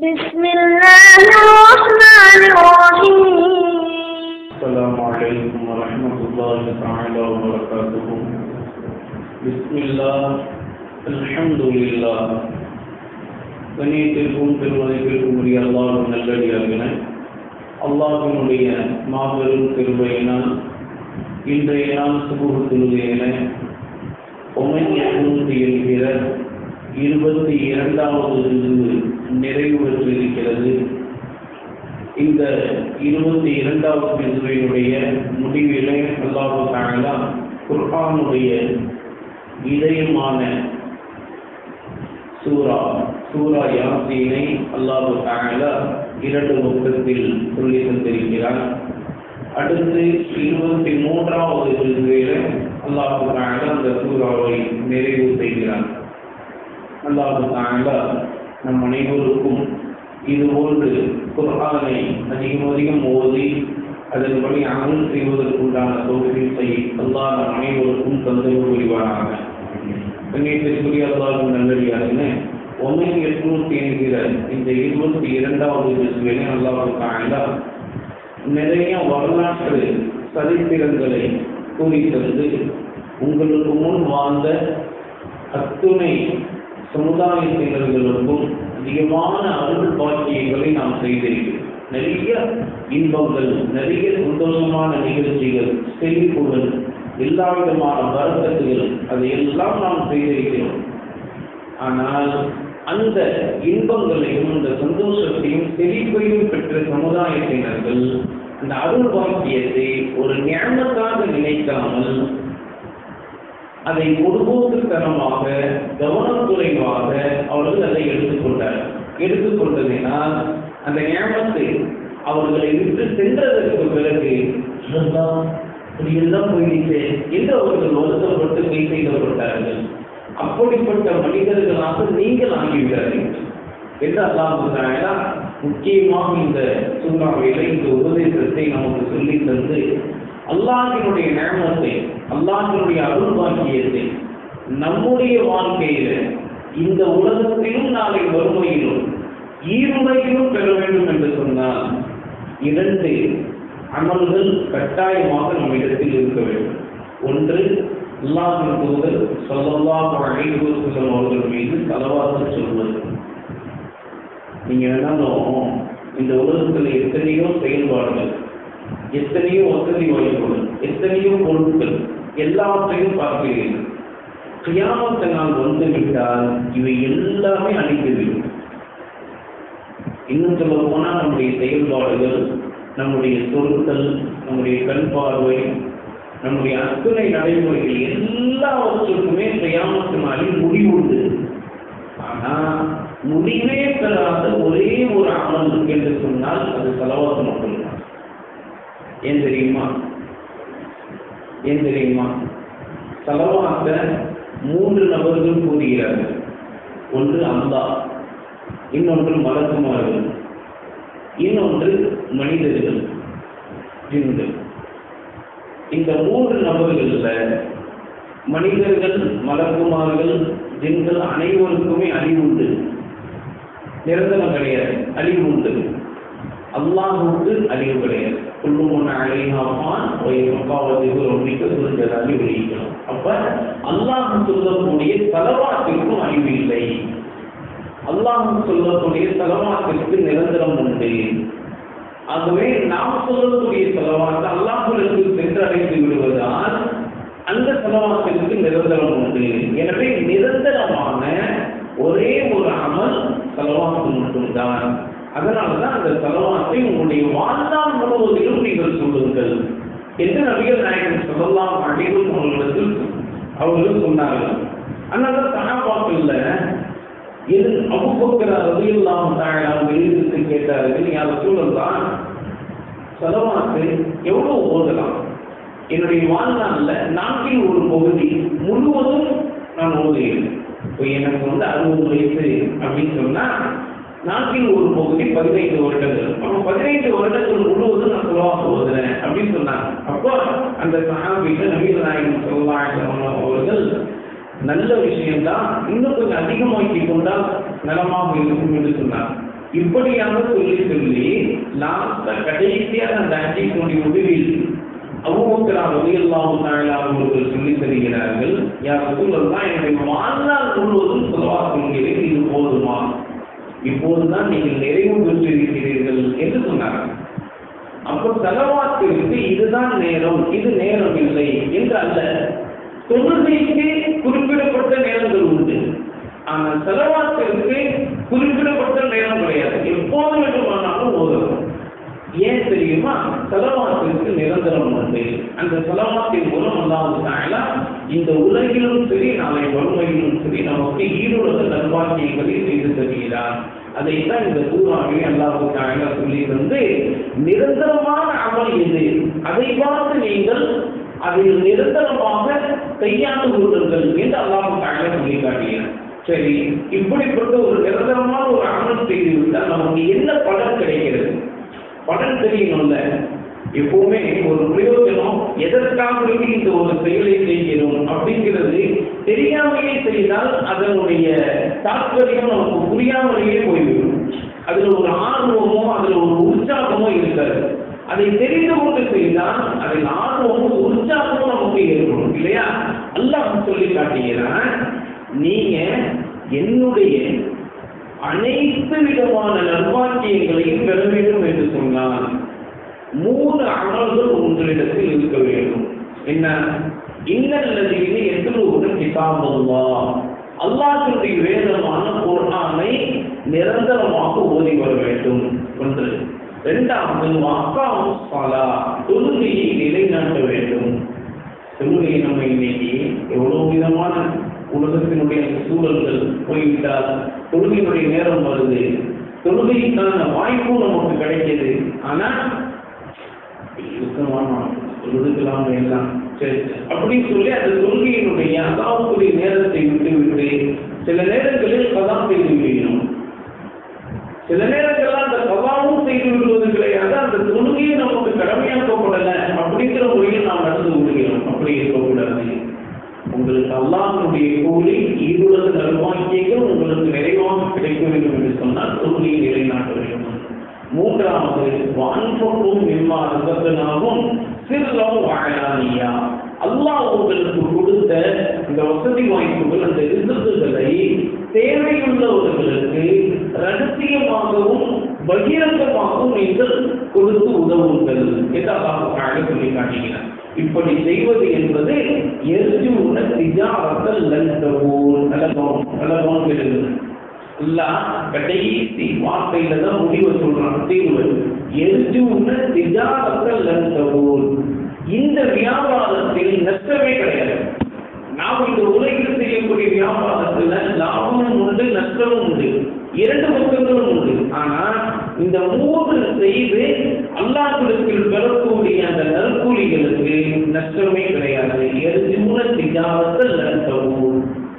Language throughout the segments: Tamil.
بسم الله الرحمن الرحيم السلام عليكم ورحمة الله تعالى وبركاته بسم الله الحمد لله கணியத்திற்கும் பெருமதிப்பிற்கும் உரிய அல்லாஹ் நல்லடியார்களே அல்லாஹினுடைய மாபெரும் பெருமையினால் இன்றைய நாள் சுபுகு தொழுகையின ஒமையூற்றி என்கிற இருபத்தி இரண்டாவது இது நிறைவு பெற்றிருக்கிறது இந்த இருபத்தி இரண்டாவது பிரிவினுடைய முடிவிலே அல்லாஹு தாங்களா குர்ஆனுடைய இதயமான சூரா சூரா யாசீனை அல்லாஹு தாங்களா இரண்டு பக்கத்தில் சொல்லி தந்திருக்கிறார் அடுத்து இருபத்தி மூன்றாவது பிரிவிலே அல்லாஹு தாங்களா அந்த சூறாவை நிறைவு செய்கிறார் அல்லாஹு தாங்களா நம் அனைவருக்கும் இது போன்று குர்ஆனை அதிகம் அதிகம் ஓதி அதன்படி அமல் செய்வதற்குண்டான தோற்றத்தை அல்லாஹ் நம் அனைவருக்கும் தந்தவு புரிவாராக கண்ணியத்திற்குரிய அல்லாஹும் நல்லடியாருன்னு ஒன்று எட்நூத்தி என்கிற இந்த இருபத்தி இரண்டாவது திசுவினை அல்லாஹு தாங்களா நிறைய வரலாற்று சரித்திரங்களை கூறி தந்து உங்களுக்கு முன் வாழ்ந்த அத்துணை சமுதாயத்தினர்களுக்கும் அதிகமான அருள் பாக்கியங்களை நாம் செய்திருக்கிறோம் நிறைய இன்பங்கள் நிறைய சந்தோஷமான நிகழ்ச்சிகள் செழிப்புகள் எல்லா விதமான வரக்கத்துகள் அதையெல்லாம் நாம் செய்திருக்கிறோம் ஆனால் அந்த இன்பங்களையும் அந்த சந்தோஷத்தையும் செழிப்பையும் பெற்ற சமுதாயத்தினர்கள் அந்த அருள் பாக்கியத்தை ஒரு ஞானத்தாக நினைக்காமல் அதை ஒருபோதுத்தனமாக கவனக்குறைவாக அவர்கள் அதை எடுத்துக்கொண்டார் எடுத்துக்கொண்டதினால் அந்த ஞாபகத்தை அவர்களை விட்டு சென்றதற்கு பிறகு இப்படியெல்லாம் போயிடுச்சு என்று அவர்கள் வருத்தப்பட்டு கை செய்யப்பட்டார்கள் அப்படிப்பட்ட மனிதர்களாக நீங்கள் ஆகிவிடாதீர்கள் என்று அல்லாஹ் முக்கியமாக இந்த சூறாவையில் இந்த உபதேசத்தை நமக்கு சொல்லி தந்து அல்லாஹினுடைய நேமத்தை அல்லாஹினுடைய அருள் பாக்கியத்தை நம்முடைய வாழ்க்கையில இந்த உலகத்திலும் நாளை வறுமையிலும் ஈருமையிலும் பெற வேண்டும் என்று சொன்னால் இரண்டு அமல்கள் கட்டாயமாக நம்மிடத்தில் இருக்க வேண்டும் ஒன்று அல்லாஹின் தூதர் சொல்லல்லாஹு அலைஹி வஸல்லம் அவர்கள் மீது தலவாத்து சொல்வது நீங்க வேணாலும் இந்த உலகத்தில் எத்தனையோ செயல்பாடுகள் எத்தனையோ வசதி வாய்ப்புகள் எத்தனையோ பொருட்கள் எல்லாவற்றையும் பார்க்கிறீர்கள் கியாமத்த நாள் வந்து விட்டால் இவை எல்லாமே அழிந்துவிடும் இன்னும் சொல்ல போனால் நம்முடைய செயல்பாடுகள் நம்முடைய சொற்கள் நம்முடைய கண் பார்வை நம்முடைய அத்துணை நடைமுறைகள் எல்லாவற்றுக்குமே கியாமத்து நாளில் முடிவுண்டு ஆனா முடிவே பெறாத ஒரே ஒரு அமல் என்று சொன்னால் அது செலவாக மட்டும்தான் ஏன் தெரியுமா ஏன் தெரியுமா செலவாக்க மூன்று நபர்கள் கூறுகிறார்கள் ஒன்று அல்லா இன்னொன்று மலக்குமார்கள் இன்னொன்று மனிதர்கள் ஜின்கள் இந்த மூன்று நபர்கள்ல மனிதர்கள் மலக்குமார்கள் ஜின்கள் அனைவருக்குமே அழிவுண்டு நிரந்தரம் கிடையாது அழிவு உண்டு அல்லாஹுக்கு அழிவு கிடையாது குள்ளுமன் அழைகாமான் மக்காவதிகள் ஒன்றிக்கு சுருஞ்சது அழிவு வெளியிக்கணும் அப்ப அல்லாஹ் சொல்லக்கூடிய தலவாத்திற்கும் அழிவு இல்லை அல்லாஹ் சொல்லக்கூடிய தலவாத்திற்கு நிரந்தரம் உண்டு ஆகவே நாம் சொல்லக்கூடிய செலவாக்கு அல்லாஹுக்கு சென்றடைந்து விடுவதால் அந்த செலவாக்கிற்கு நிரந்தரம் உண்டு எனவே நிரந்தரமான ஒரே ஒரு அமல் செலவாக்கு மட்டும்தான் அதனால்தான் அந்த செலவாத்தை உங்களுடைய வாழ்நாள் முழுவதிலும் நீங்கள் சொல்லுங்கள் என்று நபிகள் நாயகன் சொல்லலாம் அடிகள் அவர்களிடத்தில் அவர்கள் சொன்னார்கள் அதனால சகாபாக்கள்ல எது அபுபக்கர ரதியெல்லாம் தாழலாம் வெளியிட்டு கேட்டார்கள் யார் சூழல்தான் செலவாக்கு எவ்வளவு ஓதலாம் என்னுடைய வாழ்நாள்ல நாட்டில் ஒரு பகுதி முழுவதும் நான் ஓதுகிறேன் இப்போ எனக்கு வந்து அறுபது வயசு அப்படின்னு சொன்னா நாட்டில் ஒரு பகுதி பதினைந்து வருடங்கள் அப்போ பதினைந்து வருடங்கள் முழுவதும் நான் செலவாக ஓதுறேன் அப்படின்னு சொன்னாங்க அப்போ அந்த சகாபிகள் நவீன நாயகன் சொல்லலாம் அவர்கள் நல்ல விஷயம்தான் இன்னும் கொஞ்சம் அதிகமாக்கி கொண்டால் நலமாக இருக்கும் என்று சொன்னார் இப்படியாக சொல்லி சொல்லி லாஸ்டா கடைசியாக அந்த அஞ்சினுடைய முடிவில் அவ்வளவு வகையெல்லாம் அவர்கள் சொல்லி தருகிறார்கள் யார் சொல்லலாம் என்னுடைய வாழ்நாள் முழுவதும் செலவா சொல்கிறேன் இது போதுமா இப்போதுதான் நீங்கள் நிறைவு பெற்றிருக்கிறீர்கள் என்று சொன்னார்கள் அப்போ செலவாத்திற்கு இதுதான் நேரம் இது நேரம் இல்லை என்று அல்ல தொழுகைக்கு குறிப்பிடப்பட்ட நேரங்கள் உண்டு ஆனால் செலவாத்திற்கு குறிப்பிடப்பட்ட நேரம் கிடையாது எப்போது வேண்டுமானாலும் ஓதணும் ஏன் தெரியுமா செலவாத்திற்கு நிரந்தரம் உண்டு அந்த செலவாத்தின் மூலம் அல்லாஹ் இந்த உலகிலும் சரி நாளை வறுமையிலும் சரி நமக்கு ஈடுலக நல்வாக்கியங்களை செய்து தருகிறார் அதைத்தான் இந்த சூறாவை அல்லாஹு தாயலா சொல்லி வந்து நிரந்தரமான அமல் எது அதை பார்த்து நீங்கள் அதில் நிரந்தரமாக கையாண்டு கொள்ளுங்கள் என்று அல்லாஹு தாயலா சொல்லி காட்டுகிறார் சரி இப்படிப்பட்ட ஒரு நிரந்தரமான ஒரு அமல் செய்துவிட்டால் நமக்கு என்ன பலன் கிடைக்கிறது பலன் தெரியணும்ல எப்பவுமே ஒரு பிரயோஜனம் எதற்காக வேண்டி இந்த ஒரு செயலை செய்கிறோம் அப்படிங்கிறது தெரியாமையே செய்தால் அதனுடைய தாற்பயம் நமக்கு புரியாமலேயே போய்விடும் அதுல ஒரு ஆர்வமோ அதுல ஒரு உற்சாகமோ இருக்காது அதை தெரிந்து கொண்டு செய்தால் அதில் ஆர்வமும் உற்சாகமும் நமக்கு ஏற்படும் இல்லையா அல்லாஹ் சொல்லி காட்டுகிறான் நீங்க என்னுடைய அனைத்து விதமான நல்வாக்கியங்களையும் பெற வேண்டும் என்று சொன்னான் மூணு அமல்கள் உங்களிடத்தில் இருக்க வேண்டும் என்ன இன்னல்லதீன எத்தனூறு கிதாபல்லா அல்லாஹ்வுடைய வேதமான குர்ஆனை நிரந்தரமாக ஓதி வர வேண்டும் ஒன்று இரண்டாவது வாக்காம் சலா தொழுகையை நிலைநாட்ட வேண்டும் தொழுகை நம்ம இன்னைக்கு எவ்வளவு விதமான உலகத்தினுடைய சூழல்கள் போய்விட்டால் தொழுகையினுடைய நேரம் வருது தொழுகைக்கான வாய்ப்பும் நமக்கு கிடைக்கிது ஆனா சுத்தமான தொழுதுக்கலாம் எல்லாம் சரி அப்படின்னு சொல்லி அந்த தொழுகையினுடைய அதாவுக்குரிய நேரத்தை விட்டு விட்டு சில நேரங்களில் கதான் செய்து விடணும் சில நேரங்கள்ல அந்த கவாவும் செய்து விடுவது கிடையாது அந்த தொழுகையும் நமக்கு கடமையாக்கப்படல அப்படிங்கிற முறையில் நாம் நடந்து கொள்கிறோம் அப்படி இருக்கக்கூடாது உங்களுக்கு அல்லாஹ்வுடைய கூலி ஈருலக நல்வாக்கியங்கள் உங்களுக்கு நிறைவாக கிடைக்க வேண்டும் என்று சொன்னால் தொழுகையை நிலைநாட்ட வேண்டும் மூன்றாவது வான்பொருளும் மிம்மா ரசத்தினாகும் சிறுலம் வாழானியா அல்லாஹ் உங்களுக்கு கொடுத்த இந்த வசதி வாய்ப்புகள் அந்த ரிசல்ட்டுகளை தேவையுள்ளவர்களுக்கு ரகசியமாகவும் பகிரங்கமாகவும் நீங்கள் கொடுத்து உதவுங்கள் என்று அல்லாஹ் சொல்லி காட்டுகிறார் இப்படி செய்வது என்பது எரிஜூன திஜாரத்தல் லந்தபூர் நல்லபம் நல்லபம் எழுதுது அல்லாஹ் கடைசி வார்த்தையில தான் முடிவு சொல்றான் தீர்வு எரிஜூன திஜாரத்தல் லந்தபூர் இந்த வியாபாரத்தில் நஷ்டமே கிடையாது நாம் இந்த உலகில் செய்யக்கூடிய வியாபாரத்துல லாபமும் உண்டு நஷ்டமும் உண்டு இரண்டு பக்கங்களும் உண்டு ஆனா இந்த மூன்று செய்து அல்லாஹ்விடத்தில் பெறக்கூடிய அந்த நற்கூலிகளுக்கு நஷ்டமே கிடையாது எரிஜூன திஜாரத்தல் லந்தபூர்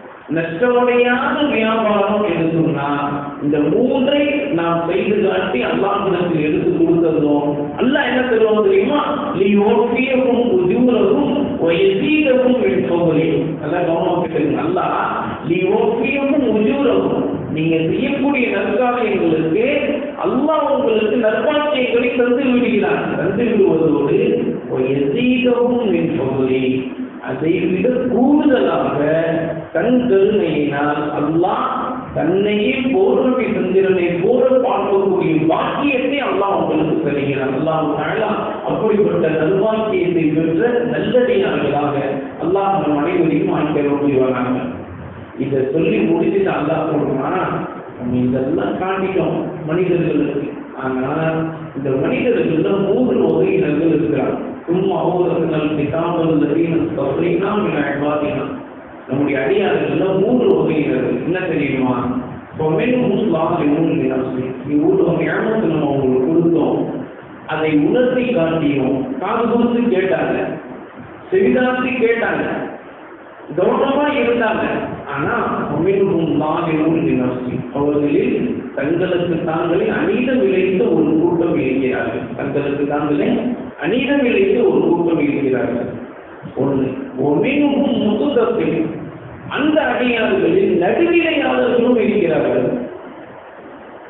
நஷ்டமடையாத வியாபாரம் என்று சொன்னா இந்த மூன்றை நாம் செய்து காட்டி அல்லாஹிடத்தில் எடுத்து கொடுத்ததும் அல்லாஹ் என்ன தருவோம் தெரியுமா நீ ஓட்டியவும் உஜூரவும் வயசீகவும் என்பவரே அதான் கவனம் அல்லாஹ் நீ ஓட்டியவும் உஜூரவும் நீங்க செய்யக்கூடிய நற்காரியங்களுக்கு அல்லாஹ் உங்களுக்கு நற்பாக்கியங்களை தந்து விடுகிறார் தந்து விடுவதோடு வயசீகவும் என்பவரே அதை விட கூடுதலாக தன் கருணையினால் அல்லாஹ் தன்னையே பௌர்ணமி சந்திரனை போல பார்க்கக்கூடிய பாக்கியத்தை அல்லாஹ் உங்களுக்கு தருகிறார் அல்லாஹ் தாழா அப்படிப்பட்ட நல்வாக்கியத்தை பெற்ற நல்லடியார்களாக அல்லாஹ் நம் அனைவரையும் ஆக்கிர முடிவானாங்க இதை சொல்லி முடிச்சுட்டு அல்லாஹ் சொல்றான் நம்ம இதெல்லாம் காட்டிட்டோம் மனிதர்களுக்கு ஆனால் இந்த மனிதர்கள்ல மூன்று வகையினர்கள் இருக்கிறார் சும்மா அவர்கள் கிதாபல் நவீன அப்படின்னா அழ்வாதினா நம்முடைய அடியார்கள்ல மூன்று வகையினர்கள் என்ன தெரியுமா பொம்மையும் ஸ்லாமி மூன்று தினசரி இவ்வளோ ஞாபகத்தை நம்ம அவங்களுக்கு கொடுத்தோம் அதை உணர்த்தி காட்டியும் காது கொடுத்து கேட்டாங்க செவிதாசி கேட்டாங்க கவனமா இருந்தாங்க ஆனா அமிர்வும் லாகிரும் தினசி அவர்களில் தங்களுக்கு தாங்களே அநீதம் விளைந்த ஒரு கூட்டம் இருக்கிறார்கள் தங்களுக்கு தாங்களே அநீதம் விளைந்த ஒரு கூட்டம் இருக்கிறார்கள் ஒன்று ஒமினும் முதுகத்தில் அந்த அடியார்களில் நடுநிலையாளர்களும் இருக்கிறார்கள்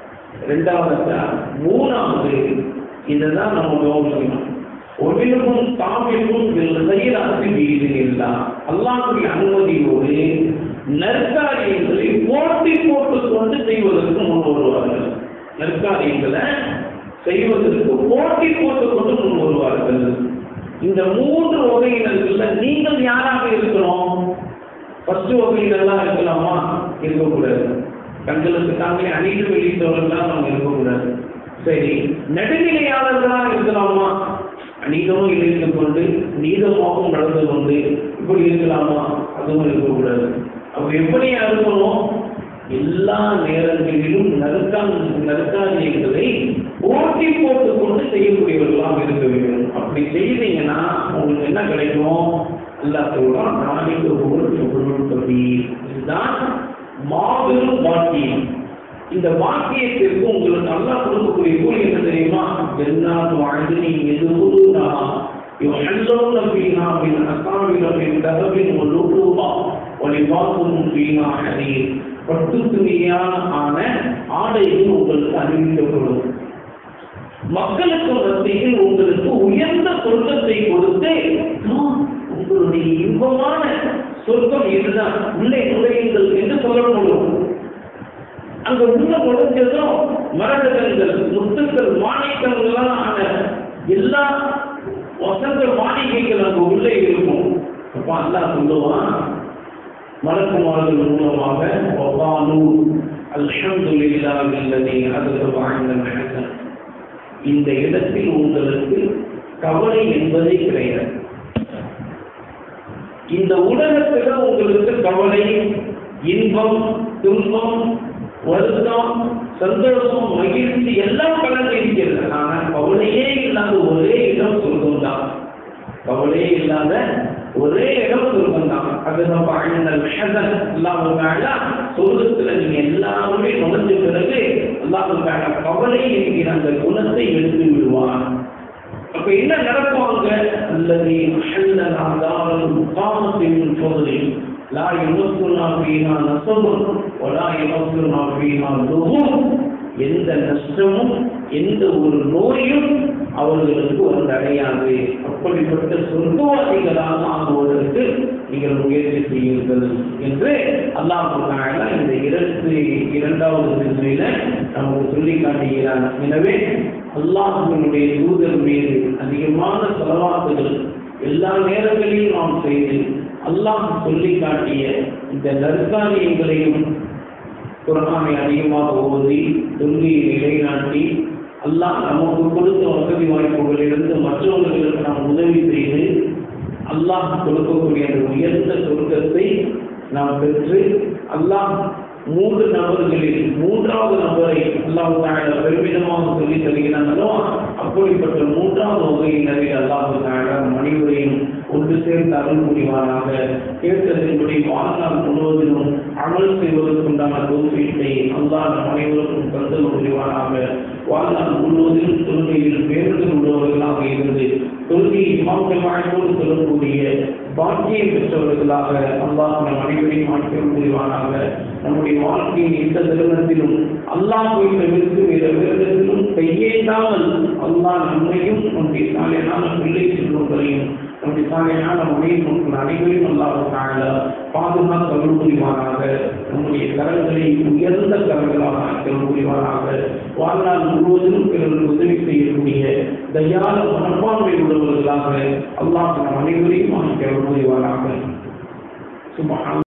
ரெண்டாவது மூணாவது இதுதான் நம்ம கவனிக்கணும் ஒன்றிலும் தாமிலும் செயலாற்றி வீடு எல்லாம் அல்லாஹுடைய அனுமதியோடு நற்காரியங்களை போட்டி போட்டுக் கொண்டு செய்வதற்கு முன் வருவார்கள் நற்காரியங்களை செய்வதற்கு போட்டி போட்டுக் கொண்டு முன் வருவார்கள் இந்த மூன்று வகையினர்கள்ல நீங்கள் யாராக இருக்கிறோம் ஃபர்ஸ்ட் வகையினெல்லாம் இருக்கலாமா இருக்கக்கூடாது தங்களுக்கு தாங்களே அநீதி வெளியிட்டவர்கள்லாம் நம்ம இருக்கக்கூடாது சரி நடுநிலையாளர்களாக இருக்கலாமா அநீதமும் இணைத்து கொண்டு நீதமாகவும் நடந்து கொண்டு இப்படி இருக்கலாமா அதுவும் இருக்கக்கூடாது அப்ப எப்படியா இருக்கணும் எல்லா நேரங்களிலும் நறுக்கான் நறுக்காரியங்களை போட்டி போட்டுக் கொண்டு செய்யக்கூடியவர்களாக இருக்க வேண்டும் அப்படி செய்தீங்கன்னா உங்களுக்கு என்ன கிடைக்கும் அல்லாஹ் சொல்றான் நாளைக்கு ஒரு பொருள் இதுதான் மாபெரும் பாக்கியம் இந்த பாக்கியத்திற்கு உங்களுக்கு நல்லா கொடுக்கக்கூடிய கூலி என்ன தெரியுமா ஜன்னாத் வாழ்ந்து நீ எதுவுனா يحلون فيها من أساور من ذهب ولؤلؤا ولباسهم فيها حرير பட்டு துணியான ஆன ஆடைகள் உங்களுக்கு அறிவிக்கப்படும் மக்களுக்கு மத்தியில் உங்களுக்கு உயர்ந்த சொர்க்கத்தை கொடுத்து உங்களுடைய இன்பமான சொர்க்கம் இதுதான் உள்ளே நுழையுங்கள் என்று சொல்லப்படும் அங்க உள்ள நுழைஞ்சதும் மரகதங்கள் முத்துக்கள் மாணிக்கங்கள்லாம் ஆன எல்லா வசந்த மாளிகைகள் அங்க உள்ளே இருக்கும் அப்ப அல்லாஹ் சொல்லுவான் மலக்குமார்கள் மூலமாக வபாலு அல்ஹம்துலில்லாஹி அல்லதி அதுக்கு வாழ்ந்த இந்த இடத்தில் உங்களுக்கு கவலை என்பதே கிடையாது இந்த உலகத்துல உங்களுக்கு கவலை இன்பம் துன்பம் வருத்தம் சந்தோஷம் மகிழ்ச்சி எல்லாம் கலந்து இருக்கிறது ஆனா கவலையே இல்லாத ஒரே இடம் சொர்க்கம் தான் கவலையே இல்லாத ஒரே இடம் சொர்க்கம் தான் அது நம்ம அண்ணல் மெஹதன் அல்லாஹ் சொர்க்கத்துல நீங்க எல்லாருமே நுழைஞ்ச பிறகு அல்லாஹ் கவலை என்கிற அந்த குணத்தை எடுத்து விடுவான் அப்ப என்ன நடக்குவாங்க அல்லது அஹல்லனா தாரல் முகாமத்தின் சோதனை லா யுமஸ்ஸுனா ஃபீஹா நஸபுன் வலா யுமஸ்ஸுனா ஃபீஹா லுஹூம் எந்த நஷ்டமும் எந்த ஒரு நோயும் அவர்களுக்கு வந்து அடையாது அப்படிப்பட்ட சொர்க்கவாதிகளாக ஆகுவதற்கு நீங்கள் முயற்சி செய்யுங்கள் என்று அல்லாஹ் இந்த இரண்டு இரண்டாவது சிந்தனையில நமக்கு சொல்லி காட்டுகிறார் எனவே அல்லாஹினுடைய தூதர் மீது அதிகமான செலவாக்குகள் எல்லா நேரங்களிலும் நாம் செய்து அல்லாஹ் சொல்லி காட்டிய இந்த நற்காரியங்களையும் குரானை அதிகமாக ஓதி தொல்லியை நிலைநாட்டி அல்லாஹ் நமக்கு கொடுத்த வசதி வாய்ப்புகளிலிருந்து மற்றவர்களுக்கு நாம் உதவி செய்து அல்லாஹ் கொடுக்கக்கூடிய அந்த உயர்ந்த சொர்க்கத்தை நாம் பெற்று அல்லாஹ் மூன்று நபர்களில் மூன்றாவது நபரை அல்லாஹ் தாழ பெருமிதமாக சொல்லி தருகிறார்களோ அப்படிப்பட்ட மூன்றாவது வகையினரில் அல்லாஹ் தாழ மனிதரையும் ஒன்று சேர்ந்து அருள் புரிவாராக கேட்டதின்படி வாழ்நாள் முழுவதிலும் அமல் செய்வதற்குண்டான தோல்வியை அல்லாஹ் நம் அனைவருக்கும் கருதல் புரிவாராக வாழ்நாள் முழுவதிலும் தொழுகையில் பேருந்து உள்ளவர்களாக இருந்து தொழுகையை இமாம்சமாய்ப்போடு சொல்லக்கூடிய பாக்கியம் பெற்றவர்களாக அல்லாஹ் நம் அனைவரையும் மாற்றம் புரிவானாக நம்முடைய வாழ்க்கையின் எந்த தருணத்திலும் அல்லாஹ் தவிர்த்து வேறு விரதத்திலும் கையேந்தாமல் அல்லாஹ் நம்மையும் நம்முடைய சாலையான பிள்ளை செல்வங்களையும் நம்முடைய சாலையான மனைவி மக்கள் அனைவரையும் அல்லாஹ் தாழ பாதுகாத்து அருள் புரிவானாக நம்முடைய கரங்களை உயர்ந்த கரங்களாக ஆக்கல் புரிவானாக வாழ்நாள் முழுவதும் பிறருக்கு உதவி செய்யக்கூடிய தயால மனப்பான்மை உள்ளவர்களாக அல்லாஹ் நம் அனைவரையும் ஆக்கல் புரிவானாக சுபஹான்